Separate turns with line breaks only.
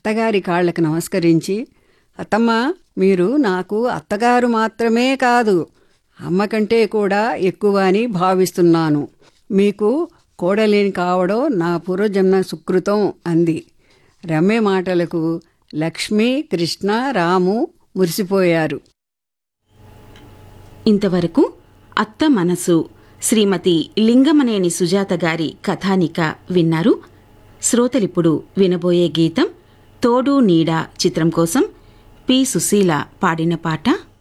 అత్తగారి కాళ్ళకు నమస్కరించి అత్తమ్మ మీరు నాకు అత్తగారు మాత్రమే కాదు అమ్మ కంటే కూడా ఎక్కువ అని భావిస్తున్నాను మీకు కోడలేని కావడం నా పూర్వజన్మ సుకృతం అంది రమ్య మాటలకు లక్ష్మి కృష్ణ రాము మురిసిపోయారు
ఇంతవరకు అత్త మనసు శ్రీమతి లింగమనేని సుజాత గారి కథానిక విన్నారు శ్రోతలిప్పుడు వినబోయే గీతం తోడు నీడ చిత్రం కోసం పి సుశీల పాడిన పాట